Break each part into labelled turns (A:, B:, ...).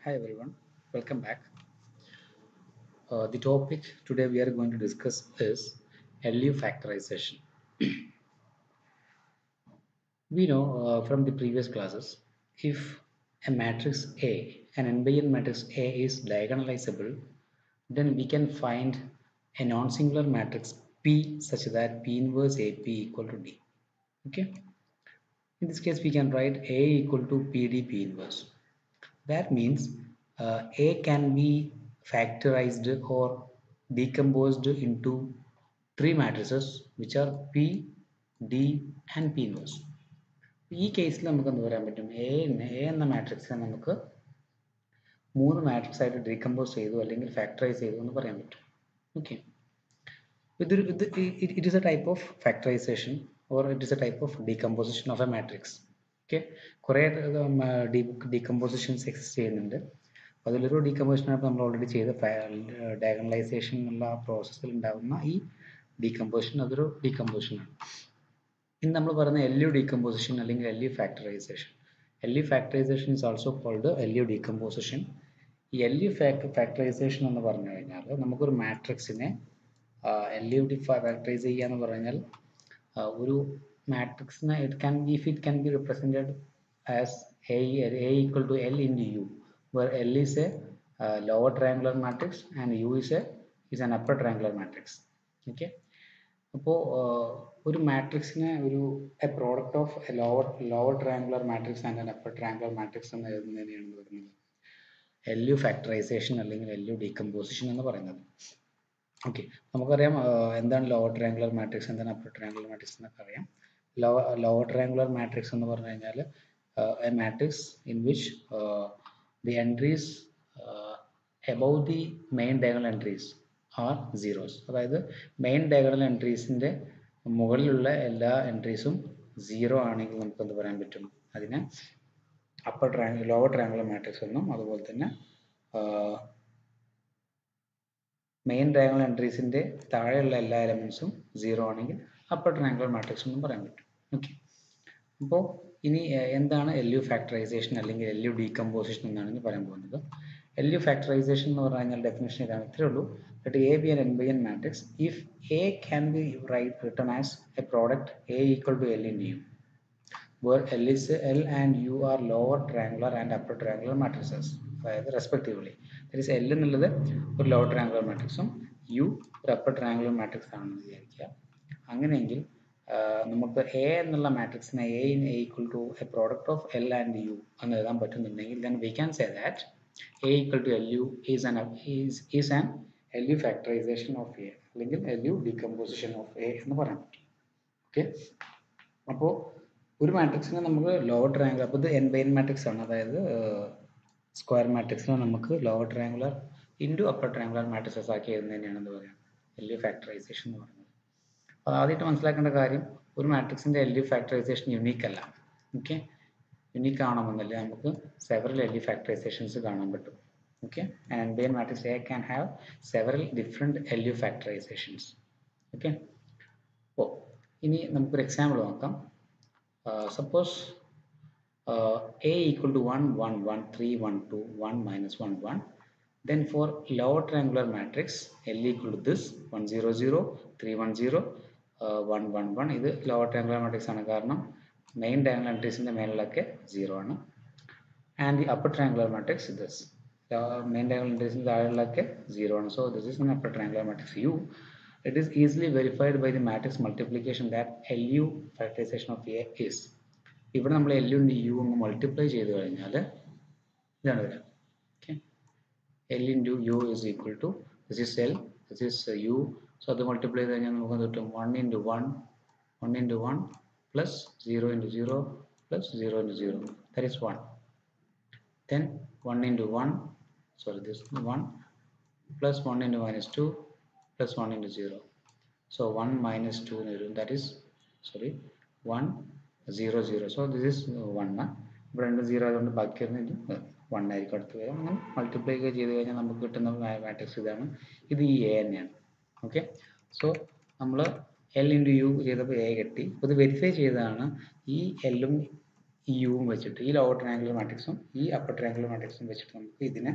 A: Hi everyone, welcome back. Uh, the topic today we are going to discuss is LU factorization. we know uh, from the previous classes if a matrix A, an n by n matrix A is diagonalizable, then we can find a non-singular matrix P such that P inverse AP equal to D. Okay. In this case, we can write A equal to PD P inverse. That means uh, A can be factorized or decomposed into three matrices which are P, D and P inverse. ഈ കേസിൽ നമുക്ക് എന്ത് പറയാൻ പറ്റും A A എന്ന മാട്രിക്സിനെ നമുക്ക് മൂന്ന് matrix ആയിട്ട് ഡീകമ്പോസ് ചെയ്തു അല്ലെങ്കിൽ ഫാക്ടറൈസ് ചെയ്തു എന്ന് പറയാൻ പറ്റും ഓക്കെ ഇതൊരു ഇത് it is a type of factorization or it is a type of decomposition of a matrix okay കുറേ ഡീകമ്പോസിഷൻസ് എക്സിസ്റ്റ് ചെയ്യുന്നുണ്ട് അതിലൊരു ഡീകമ്പോസിഷനാണ് നമ്മൾ ഓൾറെഡി ചെയ്ത ഡയഗണലൈസേഷൻ എന്നുള്ള ആ പ്രോസസ്സിൽ ഉണ്ടാകുന്ന ഈ ഡീകമ്പോസിഷൻ അതൊരു ഡീകമ്പോസിഷനാണ് ഇന്ന് നമ്മൾ പറയുന്ന എൽ യു ഡീകമ്പോസിഷൻ അല്ലെങ്കിൽ L U factorization L U factorization is also called L U decomposition ഈ എൽ യു ഫാക്ടറൈസേഷൻ എന്ന് പറഞ്ഞു കഴിഞ്ഞാൽ നമുക്കൊരു മാട്രിക്സിനെ എൽ യു ഡി ഫാക്ടറൈസ് ചെയ്യുക എന്ന് പറഞ്ഞാൽ ഒരു മാട്രിക്സിനെ it can if it can be represented as a A equal to L in U where L is a uh, lower triangular matrix and U is a is an upper triangular matrix. Okay. അപ്പോൾ ഒരു മാട്രിക്സിനെ ഒരു a product of a lower lower triangular matrix and an upper triangular matrix എന്ന് എഴുതുന്നതിനെയാണ് പറയുന്നത് L U factorization അല്ലെങ്കിൽ L U decomposition എന്ന് പറയുന്നത് ഓക്കെ നമുക്കറിയാം എന്താണ് ലോവർ ട്രയാങ്കുലർ മാട്രിക്സ് എന്താണ് അപ്പർ ട്രയാങ്കുലർ മാട്രിക്സ് എന്നൊക്കെ അറിയാം ലോവർ ട്രയാങ്കുലർ മാട്രിക്സ് എന്ന് പറഞ്ഞു കഴിഞ്ഞാൽ a matrix in which the entries uh, above the main diagonal entries are zeros അതായത് മെയിൻ ഡയഗണൽ എൻട്രീസിൻ്റെ മുകളിലുള്ള എല്ലാ എൻട്രീസും സീറോ ആണെങ്കിൽ നമുക്ക് എന്ത് പറയാൻ പറ്റും അതിനെ upper triangle lower triangular matrix എന്നും അതുപോലെ തന്നെ മെയിൻ ഡയഗണൽ എൻട്രീസിൻ്റെ താഴെയുള്ള എല്ലാ എലമെൻസും സീറോ ആണെങ്കിൽ അപ്പർ ട്രയാങ്കുലർ മാട്രിക്സ് എന്നും പറയാൻ പറ്റും ഓക്കെ അപ്പോൾ ഇനി എന്താണ് എൽ യു ഫാക്ടറൈസേഷൻ അല്ലെങ്കിൽ എൽ യു ഡീകമ്പോസിഷൻ എന്നാണ് ഇനി പറയാൻ പോകുന്നത് എൽ യു ഫാക്ടറൈസേഷൻ എന്ന് പറഞ്ഞു കഴിഞ്ഞാൽ ഡെഫിനേഷൻ ഇതാണ് ഇത്രേ ഉള്ളൂ that A be an n by n matrix if A can be write written as a product A equal to L in U where L is L and U are lower triangular and upper triangular matrices അതായത് respectively that is L എന്നുള്ളത് ഒരു lower triangular മാട്രിക്സും U ഒരു upper triangular matrix ആണെന്ന് വിചാരിക്കുക അങ്ങനെയെങ്കിൽ നമുക്ക് A എന്നുള്ള മാട്രിക്സിനെ A in A equal to a product of L and U എന്ന് എഴുതാൻ പറ്റുന്നുണ്ടെങ്കിൽ then we can say that A equal to L U is an is is an L U factorization of A അല്ലെങ്കിൽ L U decomposition of A എന്ന് പറയാൻ പറ്റും okay അപ്പോൾ ഒരു മാട്രിക്സിനെ നമുക്ക് ലോവർ ട്രയാങ്കുലർ അപ്പോൾ ഇത് എൻ ബൈ എൻ മാട്രിക്സ് ആണ് അതായത് സ്ക്വയർ മാട്രിക്സിനെ നമുക്ക് lower triangular into upper triangular matrices ആക്കി എഴുതുന്നതിനെയാണ് എന്ത് പറയുക എൽ യു ഫാക്ടറൈസേഷൻ എന്ന് പറയുന്നത് അപ്പോൾ ആദ്യമായിട്ട് മനസ്സിലാക്കേണ്ട കാര്യം ഒരു മാട്രിക്സിൻ്റെ എൽ യു ഫാക്ടറൈസേഷൻ യുണീക്ക് അല്ല ഓക്കെ യുണീക്ക് ആണെന്നല്ല നമുക്ക് സെവറൽ എൽ യു ഫാക്ടറൈസേഷൻസ് കാണാൻ പറ്റും okay and n by n matrix A can have several different L U ഫാക്ടറൈസേഷൻസ് ഓക്കെ ഓ ഇനി നമുക്കൊരു എക്സാമ്പിൾ നോക്കാം suppose A equal to one one one three one two one minus one one then for lower triangular matrix L equal to this 1 0 0 3 1 0 uh, 1 1 1 ഇത് lower triangular matrix ആണ് കാരണം main diagonal എൻട്രീസിൻ്റെ മേളിലൊക്കെ zero ആണ് and the upper triangular matrix this main diagonal എൻട്രീസിൻ്റെ താഴെയുള്ളൊക്കെ zero ആണ് so this is an upper triangular matrix U it is easily verified by the matrix multiplication that L U factorization of A is ഇവിടെ നമ്മൾ L U U അങ്ങ് multiply ചെയ്ത് കഴിഞ്ഞാൽ ഇതാണ് വരിക L into U is equal to this is L, this is uh, U. So അത് multiply ചെയ്ത് കഴിഞ്ഞാൽ നമുക്ക് കിട്ടും one into one one into one plus zero into zero plus zero into zero that is one then one into one sorry this one plus one into minus two plus one into zero so one minus two എന്ന് വരും that is sorry one zero zero so this is one ഇവിടെ രണ്ട് zero ആയതുകൊണ്ട് ബാക്കി വരുന്നത് one ആയിരിക്കും അടുത്ത് വരും അങ്ങനെ മൾട്ടിപ്ലൈ ഒക്കെ ചെയ്ത് കഴിഞ്ഞാൽ നമുക്ക് കിട്ടുന്ന മാട്രിക്സ് ഇതാണ് ഇത് ഈ എ തന്നെയാണ് ഓക്കെ സോ നമ്മൾ എൽ ഇൻറ്റു യു ചെയ്തപ്പോൾ എ കിട്ടി അപ്പോൾ ഇത് വെരിഫൈ ചെയ്തതാണ് ഈ എല്ലും ഈ യുവും വെച്ചിട്ട് ഈ ലോവർ ട്രയാങ്കുലർ മാട്രിക്സും ഈ അപ്പർ ട്രയാങ്കുലർ മാട്രിക്സും വെച്ചിട്ട് നമുക്ക് ഇതിനെ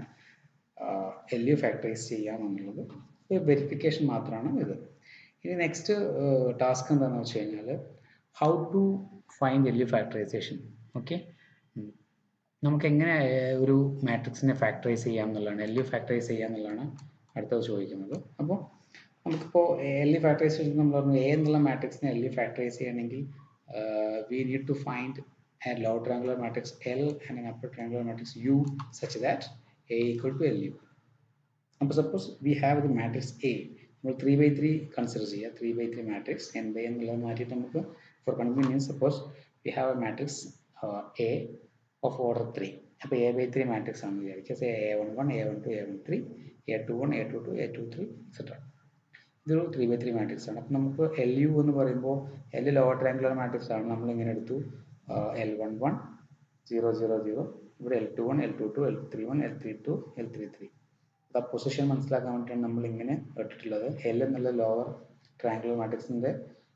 A: എൽ യു ഫാക്ടറൈസ് ചെയ്യാം എന്നുള്ളത് ഒരു വെരിഫിക്കേഷൻ മാത്രമാണ് ഇത് ഇനി നെക്സ്റ്റ് ടാസ്ക് എന്താണെന്ന് വെച്ച് കഴിഞ്ഞാൽ how to find L U factorization okay നമുക്ക് എങ്ങനെ ഒരു മാട്രിക്സിനെ ഫാക്ടറൈസ് ചെയ്യാം എന്നുള്ളതാണ് എൽ യു ഫാക്ടറൈസ് ചെയ്യാം എന്നുള്ളതാണ് അടുത്തത് ചോദിക്കുന്നത് അപ്പോൾ നമുക്കിപ്പോൾ എൽ യു ഫാക്ടറൈസേഷൻ നമ്മൾ പറഞ്ഞു എ എന്നുള്ള മാട്രിക്സിനെ എൽ യു ഫാക്ടറൈസ് ചെയ്യണമെങ്കിൽ we need to find a low triangular matrix L and an upper triangular matrix U such that A equal to LU. അപ്പോൾ suppose we have the matrix A നമ്മൾ three by three consider ചെയ്യുക three by three matrix N by എന്നുള്ളത് മാറ്റിയിട്ട് നമുക്ക് for convenience suppose we have a matrix A of order three അപ്പോൾ A by three matrix ആണെന്ന് വിചാരിക്കുക A one one A one two A one three A two one A two two A two three etcetera ഇതൊരു three by three matrix ആണ് അപ്പോൾ നമുക്ക് L U എന്ന് പറയുമ്പോൾ L lower triangular matrix ആണ് നമ്മൾ ഇങ്ങനെ എടുത്തു L one one zero zero zero ഇവിടെ L two one L two two L three one L three two L three three ആ പൊസിഷൻ മനസ്സിലാക്കാൻ വേണ്ടിയിട്ടാണ് നമ്മൾ ഇങ്ങനെ ഇട്ടിട്ടുള്ളത് എൽ എന്നുള്ള ലോവർ ട്രയാങ്കുലർ മാട്രിക്സിൻ്റെ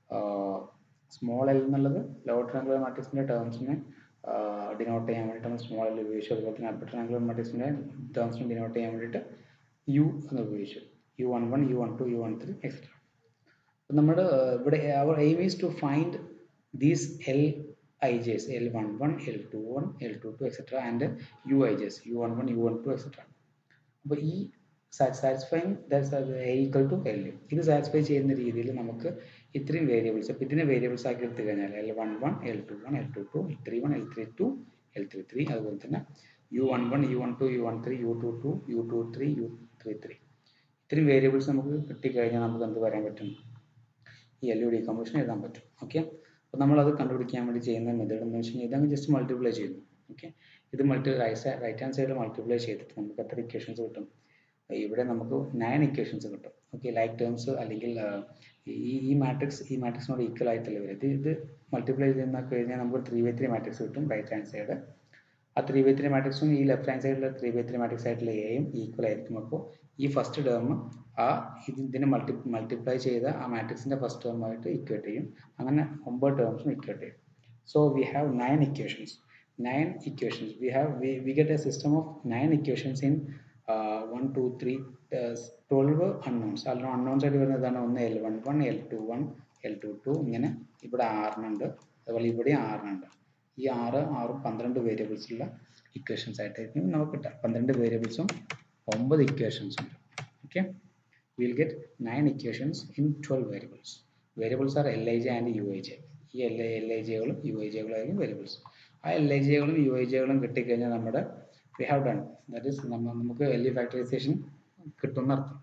A: സ്മോൾ എൽ എന്നുള്ളത് ലോവർ ട്രയാങ്കുലർ മാട്രിക്സിൻ്റെ ടേംസിനെ ഡിനോട്ട് ചെയ്യാൻ വേണ്ടിയിട്ടാണ് സ്മോൾ എൽ ഉപയോഗിച്ചു അതുപോലെ തന്നെ അപ്പർ ട്രയാങ്കുലർ മാട്രിക്സിൻ്റെ ടേംസിനെ ഡിനോട്ട് ചെയ്യാൻ വേണ്ടിയിട്ട് യു എന്ന് ഉപയോഗിച്ചു U one one U one two U one three etcetera നമ്മുടെ ഇവിടെ our aim is to find these L ij's L11, L21, L22, etc. and uij's U11, U12, etc. അപ്പോൾ ഈ satisfying A equal to L ഇത് satisfy ചെയ്യുന്ന രീതിയിൽ നമുക്ക് ഇത്രയും variables അപ്പോൾ ഇതിനെ വേരിയബിൾസ് ആക്കി എടുത്തു കഴിഞ്ഞാൽ L one one L two one L two two L three one L three two L three three അതുപോലെ തന്നെ U one one U one two U one three U two two U two three U three three ഇത്രയും variables നമുക്ക് കിട്ടിക്കഴിഞ്ഞാൽ നമുക്ക് എന്ത് പറയാൻ പറ്റും ഈ എൽ യു ഡീകമ്പോസിഷൻ എഴുതാൻ പറ്റും ഓക്കെ അപ്പോൾ നമ്മളത് കണ്ടുപിടിക്കാൻ വേണ്ടി ചെയ്യുന്ന മെത്തേഡ് എന്ന് വെച്ച് കഴിഞ്ഞാൽ ഇതങ്ങ് ജസ്റ്റ് മൾട്ടിപ്ലൈ ചെയ്യുന്നു ഓക്കെ ഇത് മൾട്ടി റൈറ്റ് റൈറ്റ് ഹാൻഡ് സൈഡിൽ മൾട്ടിപ്ലൈ ചെയ്തിട്ട് നമുക്ക് എത്ര ഇക്വേഷൻസ് കിട്ടും ഇവിടെ നമുക്ക് നയൻ ഇക്വേഷൻസ് കിട്ടും ഓക്കെ ലൈക്ക് ടേംസ് അല്ലെങ്കിൽ ഈ ഈ മാട്രിക്സ് ഈ മാട്രിക്സിനോട് ഈക്വൽ ആയിട്ടല്ല വരും ഇത് ഇത് മൾട്ടിപ്ലൈ ചെയ്യുന്ന കഴിഞ്ഞാൽ നമുക്ക് ത്രീ ബൈ ത്രീ മാട്രിക്സ് കിട്ടും റൈറ്റ് ഹാൻഡ് സൈഡ് ആ ത്രീ ബൈ ത്രീ മാട്രിക്സും ഈ ലെഫ്റ്റ് ഹാൻഡ് സൈഡിലെ ത്രീ ബൈ ത്രീ മാട്രിക്സ് ആയിട്ടുള്ള എയും ഈക്വൽ ആയിരിക്കും അപ്പോൾ ഈ ഫസ്റ്റ് ടേം ആ ഇതിനെ മൾട്ടി മൾട്ടിപ്ലൈ ചെയ്ത ആ മാട്രിക്സിന്റെ ഫസ്റ്റ് ടേമുമായിട്ട് ഇക്വേറ്റ് ചെയ്യും അങ്ങനെ ഒമ്പത് ടേംസും ഇക്വേറ്റ് ചെയ്യും so we have nine equations nine equations we have we get a system of nine equations in one two three twelve unknowns അല്ല അൺനോൺസ് ആയിട്ട് വരുന്നതാണ് ഒന്ന് L one one L two one L two two ഇങ്ങനെ ഇവിടെ ആറിനുണ്ട് അതുപോലെ ഇവിടെ ആറിനുണ്ട് ഈ ആറ് ആറും പന്ത്രണ്ട് വേരിയബിൾസ് ഉള്ള ഇക്വേഷൻസ് ആയിട്ടായിരിക്കും നമുക്ക് കിട്ടുക പന്ത്രണ്ട് വേരിയബിൾസും ഒമ്പത് ഇക്വേഷൻസ് ഉണ്ട് okay we'll get nine equations in 12 variables. Variables are Lij and Uij. ഈ എൽ എൽ ഐ ജെകളും യു ഐ ജെകളായിരിക്കും വേരിയബിൾസ് ആ എൽ ഐ ജെകളും യു ഐ ജെകളും കിട്ടിക്കഴിഞ്ഞാൽ നമ്മുടെ we have done that is നമുക്ക് വലിയ ഫാക്ടറൈസേഷൻ കിട്ടുമെന്ന് അർത്ഥം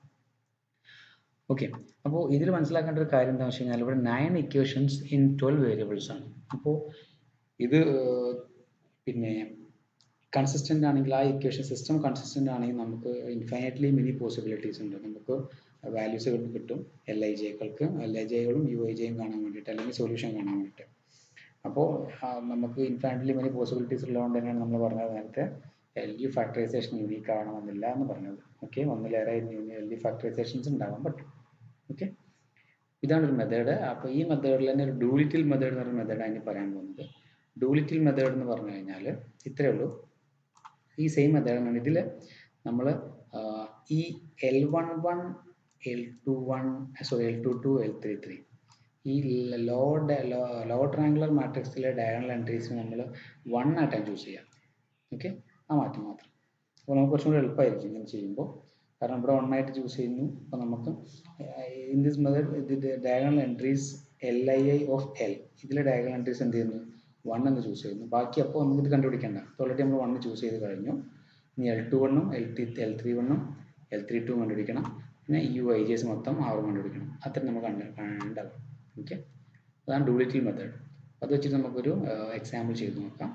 A: ഓക്കെ അപ്പോൾ ഇതിൽ മനസ്സിലാക്കേണ്ട ഒരു കാര്യം എന്താണെന്ന് വെച്ച് കഴിഞ്ഞാൽ ഇവിടെ nine equations in twelve variables ആണ് അപ്പോൾ ഇത് പിന്നെ കൺസിസ്റ്റൻ്റ് ആണെങ്കിൽ ആ ഇക്വേഷൻ സിസ്റ്റം കൺസിസ്റ്റൻ്റ് ആണെങ്കിൽ നമുക്ക് ഇൻഫൈനറ്റ്ലി മെനി പോസിബിലിറ്റീസ് ഉണ്ട് നമുക്ക് വാല്യൂസ് കിട്ടും എൽ ഐ ജെകൾക്ക് എൽ ഐ ജെകളും യു ഐ ജെയും കാണാൻ വേണ്ടിയിട്ട് അല്ലെങ്കിൽ സൊല്യൂഷൻ കാണാൻ വേണ്ടിയിട്ട് അപ്പോൾ നമുക്ക് ഇൻഫൈനറ്റ്ലി മെനി പോസിബിലിറ്റീസ് ഉള്ളതുകൊണ്ട് തന്നെയാണ് നമ്മൾ പറഞ്ഞത് നേരത്തെ എൽ യു ഫാക്ടറൈസേഷൻ യൂണീക്ക് ആവണമെന്നില്ല എന്ന് പറഞ്ഞത് ഓക്കെ ഒന്നിലേറെ എൽ യു ഫാക്ടറൈസേഷൻസ് ഉണ്ടാവാൻ പറ്റും ഓക്കെ ഇതാണ് ഒരു മെത്തേഡ് അപ്പോൾ ഈ മെത്തേഡിൽ തന്നെ ഒരു ഡൂലിറ്റിൽ മെത്തേഡ് എന്ന് പറയുന്ന മെത്തേഡാണ് ഇനി പറയാൻ പോകുന്നത് ഡൂലിറ്റിൽ മെത്തേഡ് എന്ന് പറഞ്ഞു കഴിഞ്ഞാൽ ഇത്രയേ ഉള്ളൂ ഈ സെയിം മെത്തേഡാണ് ഇതിൽ നമ്മൾ ഈ L one one L two one sorry L two two L three three ഈ ലോ ലോ ട്രയാങ്കുലർ മാട്രിക്സിലെ ഡയഗണൽ എൻട്രീസ് നമ്മൾ വൺ ആയിട്ടാണ് ചൂസ് ചെയ്യാം ഓക്കെ ആ മാറ്റം മാത്രം അപ്പോൾ നമുക്ക് കുറച്ചും കൂടി എളുപ്പമായിരിക്കും ഇങ്ങനെ ചെയ്യുമ്പോൾ കാരണം ഇവിടെ വൺ ആയിട്ട് ചൂസ് ചെയ്യുന്നു അപ്പോൾ നമുക്ക് ഇൻ ദിസ് മെത്തേഡ് ഇത് diagonal entries L I I of L ഇതിലെ ഡയഗണൽ എൻട്രീസ് എന്ത് ചെയ്യുന്നു വൺ എന്ന് ചൂസ് ചെയ്യുന്നു ബാക്കി അപ്പോൾ നമുക്ക് ഇത് കണ്ടുപിടിക്കേണ്ട ഓൾറെഡി നമ്മൾ വണ്ണ് ചൂസ് ചെയ്ത് കഴിഞ്ഞു ഇനി എൽ ടു വണ്ണും എൽ ടി എൽ ത്രീ വണ്ണും എൽ ത്രീ ടു കണ്ടുപിടിക്കണം പിന്നെ യു ഐ ജി എസ് മൊത്തം ആറും കണ്ടുപിടിക്കണം അത്ര നമുക്ക് കണ്ടുണ്ടാവും ഓക്കെ അതാണ് ഡൂളിറ്റി മെത്തേഡ് അത് വെച്ചിട്ട് നമുക്കൊരു എക്സാമ്പിൾ ചെയ്ത് നോക്കാം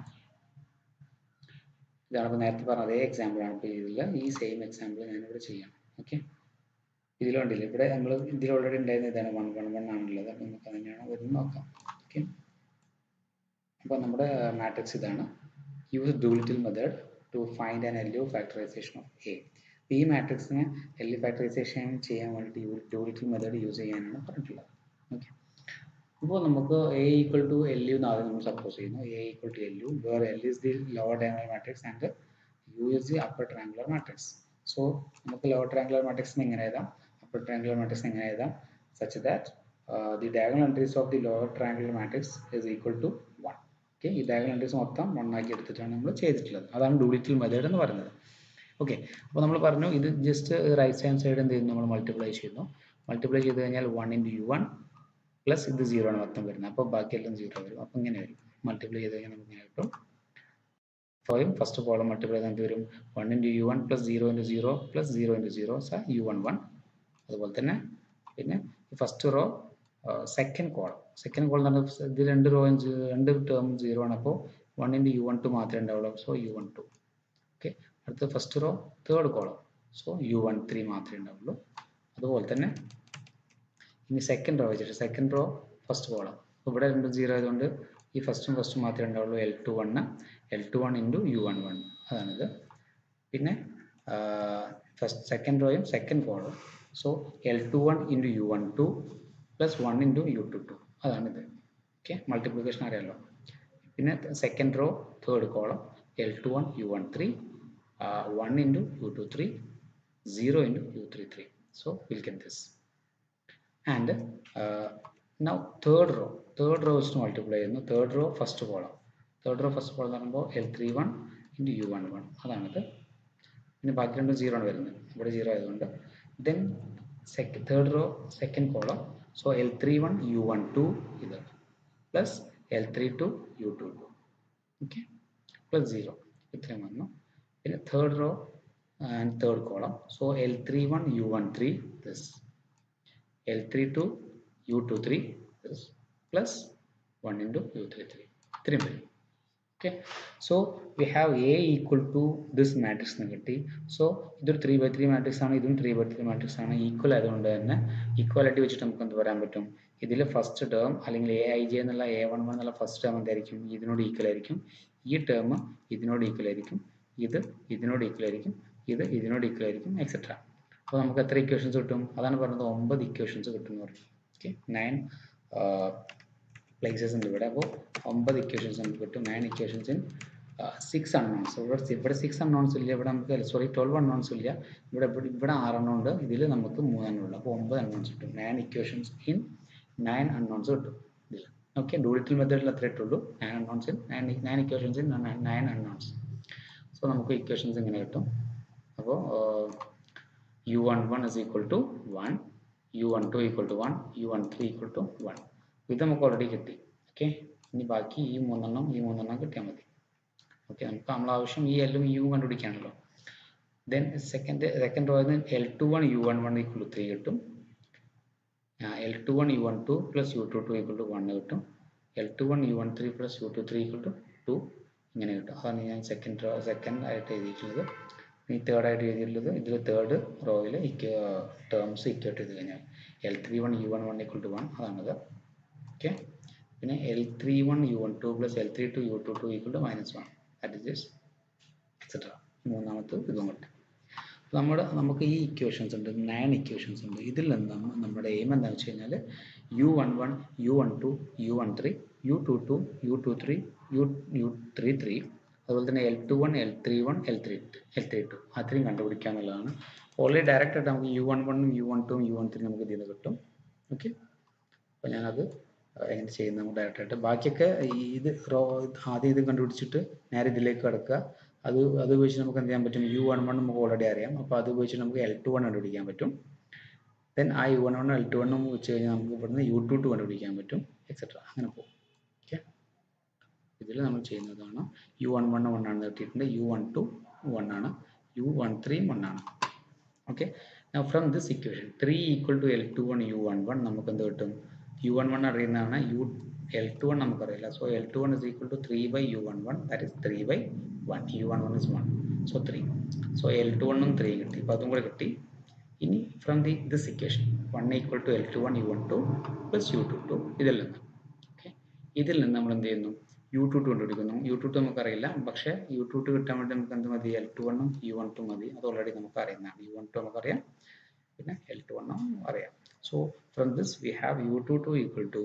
A: ഇതാണ് ഇപ്പോൾ നേരത്തെ പറഞ്ഞ അതേ എക്സാമ്പിളാണ് ഇപ്പോൾ ഇതിൽ ഈ സെയിം എക്സാമ്പിൾ ഞാനിവിടെ ചെയ്യാം ഓക്കെ ഇതിൽ കണ്ടില്ല ഇവിടെ നമ്മൾ ഇതിൽ ഓൾറെഡി ഉണ്ടായിരുന്ന ഇതാണ് വൺ വൺ വൺ ആണുള്ളത് അപ്പോൾ നമുക്ക് തന്നെയാണ് വരുന്നത് നോക്കാം ഓക്കെ അപ്പോൾ നമ്മുടെ മാട്രിക്സ് ഇതാണ് use Doolittle method to find an L U factorization of A ഈ മാട്രിക്സിനെ എൽ യു ഫാക്ടറൈസേഷൻ ചെയ്യാൻ വേണ്ടിയിട്ട് യു ഡൂളിറ്റിൽ മെത്തേഡ് യൂസ് ചെയ്യാനാണ് പറഞ്ഞിട്ടുള്ളത് ഓക്കെ അപ്പോൾ നമുക്ക് A equal to L U എന്ന് ആദ്യം നമ്മൾ സപ്പോസ് ചെയ്യുന്നു A equal to L U where L is the lower diagonal matrix and U is the upper triangular matrix so നമുക്ക് ലോവർ ട്രയാങ്കുലർ മാട്രിക്സിന് എങ്ങനെ എഴുതാം അപ്പർ ട്രയാങ്കുലർ മാട്രിക്സ് എങ്ങനെ എഴുതാം such that the diagonal entries of the lower triangular matrix is equal to one okay ഈ diagonal entries മൊത്തം one ആക്കി എടുത്തിട്ടാണ് നമ്മൾ ചെയ്തിട്ടുള്ളത് അതാണ് ഡൂളിറ്റിൽ മെത്തേഡ് എന്ന് പറയുന്നത് ഓക്കെ അപ്പോൾ നമ്മൾ പറഞ്ഞു ഇത് ജസ്റ്റ് റൈറ്റ് ഹാൻഡ് സൈഡ് എന്ത് ചെയ്യുന്നു നമ്മൾ മൾട്ടിപ്ലൈ ചെയ്യുന്നു മൾട്ടിപ്ലൈ ചെയ്ത് കഴിഞ്ഞാൽ one into U one plus ഇത് സീറോ ആണ് മൊത്തം വരുന്നത് അപ്പോൾ ബാക്കിയെല്ലാം സീറോ വരും അപ്പോൾ ഇങ്ങനെ വരും മൾട്ടിപ്ലൈ ചെയ്ത് കഴിഞ്ഞാൽ നമുക്ക് ഇങ്ങനെ കിട്ടും ഫോയും ഫസ്റ്റ് കോളം മൾട്ടിപ്ലൈ ചെയ്ത് എന്ത് വരും one into U one plus zero into zero plus zero into zero so U one one അതുപോലെ തന്നെ പിന്നെ first row second column second column എന്ന് പറഞ്ഞാൽ ഇത് രണ്ട് റോ രണ്ട് ടേം സീറോ ആണ് അപ്പോൾ one into U one two മാത്രമേ ഉണ്ടാവുള്ളൂ so U one two okay അടുത്ത first row third column so U one three മാത്രമേ ഉണ്ടാവുള്ളൂ അതുപോലെ തന്നെ ഇനി സെക്കൻഡ് റോ വെച്ചിട്ട് സെക്കൻഡ് റോ ഫസ്റ്റ് കോളം ഇവിടെ രണ്ടും സീറോ ആയതുകൊണ്ട് ഈ ഫസ്റ്റും ഫസ്റ്റും മാത്രമേ ഉണ്ടാവുള്ളൂ L two one L two one into U one one അതാണിത് പിന്നെ ഫസ്റ്റ് സെക്കൻഡ് റോയും second column so L two one into U one two plus one into U two two അതാണിത് ഓക്കെ മൾട്ടിപ്ലിക്കേഷൻ അറിയാമല്ലോ പിന്നെ second row third column L two one U one three one into U two three zero into U three three so will get this and now third row third row വെച്ചിട്ട് multiply ചെയ്യുന്നു third row first column third row first column എന്ന് പറയുമ്പോൾ L three one into U one one അതാണിത് പിന്നെ ബാക്കി രണ്ടും zero ആണ് വരുന്നത് ഇവിടെ സീറോ ആയതുകൊണ്ട് then sec third row second column so L three one U one two ഇത് plus L three two U two two okay plus zero ഇത്രയും വന്നു പിന്നെ third row and third column so L three one U one three this L32 U23 is plus 1 into U33 ഇത്രയും വരും okay so we have A equal to this matrix എന്ന് കിട്ടി so ഇതൊരു three by three matrix ആണ് ഇതും three by three matrix ആണ് equal ആയതുകൊണ്ട് തന്നെ ഈക്വാലിറ്റി വെച്ചിട്ട് നമുക്ക് എന്ത് പറയാൻ പറ്റും ഇതിൽ ഫസ്റ്റ് ടേം അല്ലെങ്കിൽ എ ഐ ജെ എന്നുള്ള എ വൺ വൺ എന്നുള്ള ഫസ്റ്റ് ടേം എന്തായിരിക്കും ഇതിനോട് ഈക്വൽ ആയിരിക്കും ഈ ടേം ഇതിനോട് ഈക്വൽ ആയിരിക്കും ഇത് ഇതിനോട് ഈക്വൽ ആയിരിക്കും ഇത് ഇതിനോട് ഈക്വൽ ആയിരിക്കും എക്സെട്ര അപ്പോൾ നമുക്ക് എത്ര ഇക്വേഷൻസ് കിട്ടും അതാണ് പറഞ്ഞത് ഒമ്പത് ഇക്വേഷൻസ് കിട്ടും എന്ന് പറയും ഓക്കെ നയൻ പ്ലേസസ് ഉണ്ട് ഇവിടെ അപ്പോൾ ഒമ്പത് ഇക്വേഷൻസ് നമുക്ക് കിട്ടും nine equations in six unknowns ഇവിടെ ഇവിടെ സിക്സ് അൺനോൺസ് ഇല്ല ഇവിടെ നമുക്ക് സോറി ട്വൽവ് അൺനോൺസ് ഇല്ല ഇവിടെ ഇവിടെ ഇവിടെ ആറെണ്ണം ഉണ്ട് ഇതിൽ നമുക്ക് മൂന്നെണ്ണം ഉള്ളു അപ്പോൾ ഒമ്പത് അൺനോൺസ് കിട്ടും nine equations in nine unknowns കിട്ടും ഇതിൽ ഓക്കെ ഡൂളിറ്റൽ മെത്തേഡിൽ അത്രേ ഇട്ടുള്ളൂ nine unknowns in nine nine equations in nine unknowns so നമുക്ക് ഇക്വേഷൻസ് ഇങ്ങനെ കിട്ടും അപ്പോൾ u11 is equal to 1 u12 equal to 1 u13 equal to 1 ഇത് നമുക്ക് ഓൾറെഡി കിട്ടി ഓക്കെ ഇനി ബാക്കി ഈ മൂന്നെണ്ണം ഈ മൂന്നെണ്ണം കിട്ടിയാൽ മതി ഓക്കെ നമുക്ക് നമ്മൾ ആവശ്യം ഈ എല്ലും യു കണ്ടുപിടിക്കാണല്ലോ then second second row L two one U one one equal to three കിട്ടും L two one U one two plus U two two equal to one കിട്ടും L two one U one three plus U two three equal to two ഇങ്ങനെ കിട്ടും അതാണ് ഞാൻ second row second ആയിട്ട് എഴുതിയിട്ടുള്ളത് ഈ third ആയിട്ട് എഴുതിയിട്ടുള്ളത് ഇതിൽ തേർഡ് റോയിൽ ടേംസ് ഇക്വേറ്റ് ചെയ്ത് കഴിഞ്ഞാൽ L three one U one one equal to one അതാണത് ഓക്കെ പിന്നെ L three one U one two plus L three two U two two equal to minus one that is this etcetera മൂന്നാമത്തെ ഇതും കിട്ടും നമ്മുടെ നമുക്ക് ഈ equations ഉണ്ട് nine equations ഉണ്ട് ഇതിൽ നിന്ന് നമ്മുടെ എയിം എന്താണെന്ന് വെച്ച് കഴിഞ്ഞാൽ U one one U one two U one three U two two U two three U U three three അതുപോലെ തന്നെ L two one L three one L three L three two അത്രയും കണ്ടുപിടിക്കുക എന്നുള്ളതാണ് already direct ആയിട്ട് നമുക്ക് U one വണ്ണും U one two U one three നമുക്ക് ഇതിൽ നിന്ന് കിട്ടും ഓക്കെ അപ്പോൾ ഞാനത് എങ്ങനെ ചെയ്യുന്നത് നമുക്ക് ഡയറക്റ്റ് ആയിട്ട് ബാക്കിയൊക്കെ ഈ ഇത് റോ ആദ്യം ഇത് കണ്ടുപിടിച്ചിട്ട് നേരെ ഇതിലേക്ക് കിടക്കുക അത് അത് ഉപയോഗിച്ച് നമുക്ക് എന്ത് ചെയ്യാൻ പറ്റും യു വൺ വൺ നമുക്ക് ഓൾറെഡി അറിയാം അപ്പോൾ അത് ഉപയോഗിച്ച് നമുക്ക് എൽ ടു വൺ കണ്ടുപിടിക്കാൻ പറ്റും ദെൻ ആ യു വൺ വണ്ണും എൽ ടു വണ്ണും വെച്ച് കഴിഞ്ഞാൽ നമുക്ക് ഇവിടുന്ന് യു ടു ടു കണ്ടുപിടിക്കാൻ പറ്റും എക്സെട്ര അങ്ങനെ പോകും ഓക്കെ ഇതിൽ നമ്മൾ ചെയ്യുന്നതാണ് യു വൺ വൺ വൺ ആണ് കിട്ടിയിട്ടുണ്ട് യു വൺ ടു വൺ ആണ് യു വൺ ത്രീ വൺ ആണ് okay from this equation three equal to L two one U one one നമുക്ക് എന്ത് കിട്ടും യു വൺ വൺ അറിയുന്നതാണ് യു എൽ ടു വൺ നമുക്കറിയില്ല so L two one is equal to three by U one one that is three by one U one one is one so three so L two വണ്ണും three കിട്ടി അപ്പോൾ അതും കൂടെ കിട്ടി ഇനി from the this equation one equal to L two one U one two plus U two two ഇതിൽ നിന്ന് okay ഇതിൽ നിന്ന് നമ്മൾ എന്ത് ചെയ്യുന്നു യു ടു ടു കണ്ടുപിടിക്കുന്നു യു ടു ടു നമുക്കറിയില്ല പക്ഷേ യു ടു ടു കിട്ടാൻ വേണ്ടി നമുക്ക് എന്ത് മതി എൽ ടു വണ്ണും യു വൺ ടു മതി അത് ഓൾറെഡി നമുക്ക് അറിയുന്നതാണ് യു വൺ ടു നമുക്കറിയാം പിന്നെ എൽ ടു വണ്ണും അറിയാം so from this we have U two two equal to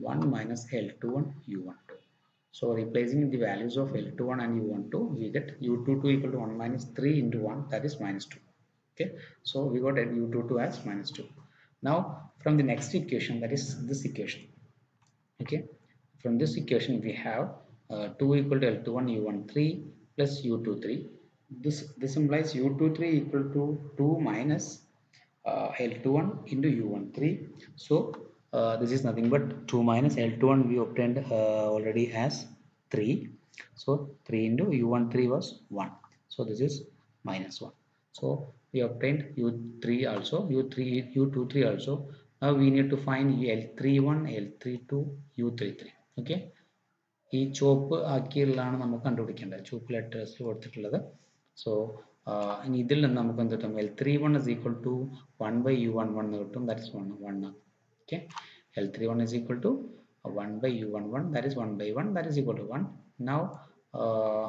A: 1 minus L21 U12. So replacing the values of L21 and U12, we get U22 equal to 1 minus 3 into 1, that is minus 2. Okay, so we got U22 as minus 2. Now from the next equation, that is this equation. Okay, from this equation we have uh, 2 equal to L21 U13 plus U23. This this implies U23 equal to 2 minus uh, L21 into U13. So uh, this is nothing but 2 minus L21 we obtained uh, already as 3 so 3 into U13 was 1 so this is minus 1 so we obtained U3 also U3 U23 also now we need to find L31 L32 U33 okay ഈ ചുവപ്പ് ആക്കിയുള്ളതാണ് നമുക്ക് കണ്ടുപിടിക്കേണ്ടത് ചുവപ്പ് ലെറ്റേഴ്സിൽ കൊടുത്തിട്ടുള്ളത് so ഇനി ഇതിൽ നിന്ന് നമുക്ക് എന്ത് കിട്ടും L three one is equal to one by U one one എന്ന് കിട്ടും that is one one okay L31 is equal to 1 by U11 that is 1 by 1 that is equal to 1 now uh,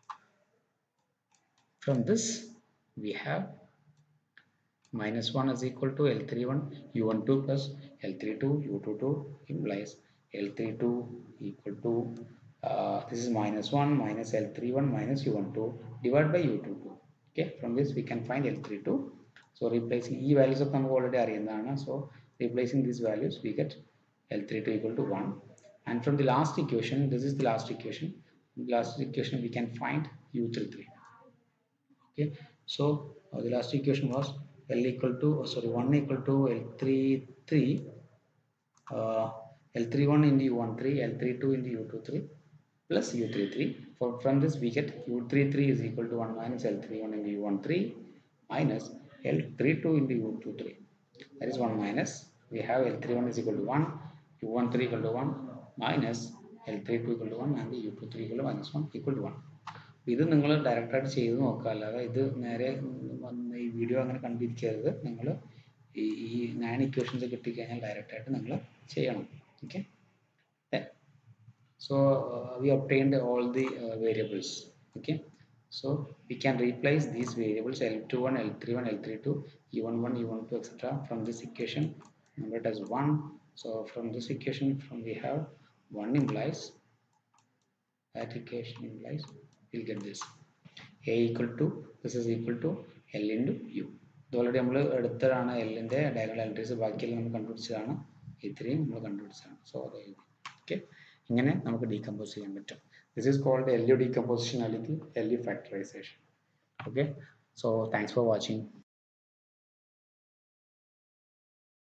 A: from this we have minus 1 is equal to L31 U12 plus L32 U22 implies L32 equal to uh, this is minus 1 minus L31 minus U12 divided by U22 okay from this we can find L32 so replacing e values of നമുക്ക് already അറിയുന്നതാണ് so replacing these values we get L32 equal to 1 and from the last equation this is the last equation the last equation we can find U33 okay so uh, the last equation was L equal to oh, sorry 1 equal to L33 uh, L31 into U13 L32 into U23 plus U33 for from this we get U33 is equal to 1 minus L31 into U13 minus L32 into U23 that is 1 minus we have L31 is equal to 1 U13 equal to 1 minus L32 equal to 1 and U23 equal to minus 1 equal to 1 ഇത് നിങ്ങൾ ഡയറക്റ്റായിട്ട് ചെയ്ത് നോക്കുക അല്ലാതെ ഇത് നേരെ വന്ന് ഈ വീഡിയോ അങ്ങനെ കണ്ടിരിക്കരുത് നിങ്ങൾ ഈ ഈ നയൻ ഇക്വേഷൻസ് കിട്ടിക്കഴിഞ്ഞാൽ ഡയറക്റ്റായിട്ട് നിങ്ങൾ ചെയ്യണം okay so uh, we obtained all the uh, variables okay so we can replace these variables l21 l31 l32 u11 u12 etc from this equation number it as 1 so from this equation from we have 1 implies that equation implies we'll get this a equal to this is equal to l into u ഇത് already നമ്മൾ എടുത്തതാണ് എല്ലിൻ്റെ diagonal entries ബാക്കിയെല്ലാം നമ്മൾ കണ്ടുപിടിച്ചതാണ് ഇത്രയും നമ്മൾ കണ്ടുപിടിച്ചതാണ് so അത് എഴുതി ഓക്കെ ഇങ്ങനെ നമുക്ക് ഡീകമ്പോസ് ചെയ്യാൻ പറ്റും this is called L U decomposition അല്ലെങ്കിൽ L U factorization okay so thanks for watching